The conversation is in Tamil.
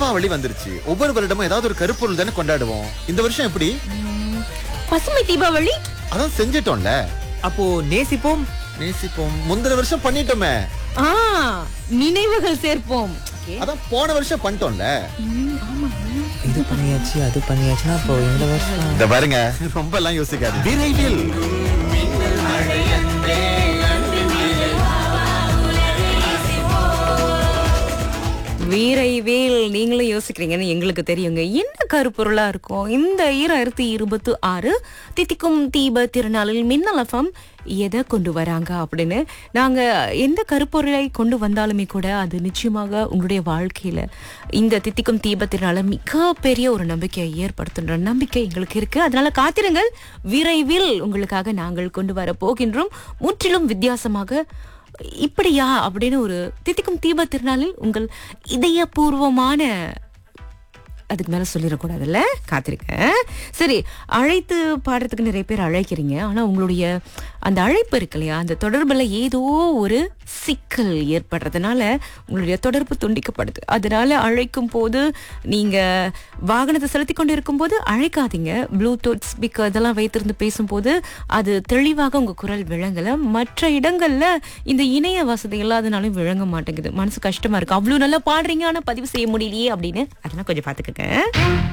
தீபாவளி வந்துருச்சு ஒவ்வொரு வருடமும் ஏதாவது ஒரு கருப்பொருள் தானே கொண்டாடுவோம் இந்த வருஷம் எப்படி ம், பசுமை தீபாவளி அதான் செஞ்சிட்டோம்ல அப்போ நேசிப்போம் நேசிப்போம் முந்தின வருஷம் பண்ணிட்டோமே ஆ நினைவுகள் சேர்ப்போம் Okay. அதான் போன வருஷம் பண்ணிட்டோம்ல ம், ஆமாங்க. இது பண்ணியாச்சு அது பண்ணியாச்சுன்னா அப்போ இந்த வருஷம் இந்த பாருங்க ரொம்ப எல்லாம் யோசிக்காது விரைவில் வீரைவேல் நீங்களும் யோசிக்கிறீங்கன்னு எங்களுக்கு தெரியுங்க என்ன கருப்பொருளா இருக்கும் இந்த ஈராயிரத்தி இருபத்தி ஆறு தித்திக்கும் தீப திருநாளில் மின்னலஃபம் எதை கொண்டு வராங்க அப்படின்னு நாங்க எந்த கருப்பொருளை கொண்டு வந்தாலுமே கூட அது நிச்சயமாக உங்களுடைய வாழ்க்கையில இந்த தித்திக்கும் தீப திருநாள மிகப்பெரிய ஒரு நம்பிக்கையை ஏற்படுத்துன்ற நம்பிக்கை எங்களுக்கு இருக்கு அதனால காத்திருங்கள் விரைவில் உங்களுக்காக நாங்கள் கொண்டு வர போகின்றோம் முற்றிலும் வித்தியாசமாக இப்படியா அப்படின்னு ஒரு தித்திக்கும் தீப திருநாளில் உங்கள் இதயபூர்வமான அதுக்கு மேல சொல்லிடக்கூடாதுல்ல காத்திருக்கேன் சரி அழைத்து பாடுறதுக்கு நிறைய பேர் அழைக்கிறீங்க ஆனா உங்களுடைய அந்த அழைப்பு இருக்கு இல்லையா அந்த தொடர்புல ஏதோ ஒரு சிக்கல் ஏற்படுறதுனால உங்களுடைய தொடர்பு துண்டிக்கப்படுது அதனால அழைக்கும் போது நீங்க வாகனத்தை செலுத்தி கொண்டு இருக்கும்போது அழைக்காதீங்க ப்ளூடூத் ஸ்பீக்கர் இதெல்லாம் வைத்திருந்து பேசும்போது அது தெளிவாக உங்க குரல் விளங்கல மற்ற இடங்கள்ல இந்த இணைய வசதி இல்லாதனாலும் விளங்க மாட்டேங்குது மனசு கஷ்டமா இருக்கு அவ்வளவு நல்லா பாடுறீங்க ஆனா பதிவு செய்ய முடியலையே அப்படின்னு அதெல்லாம் கொஞ்சம் பாத்துக்கங்க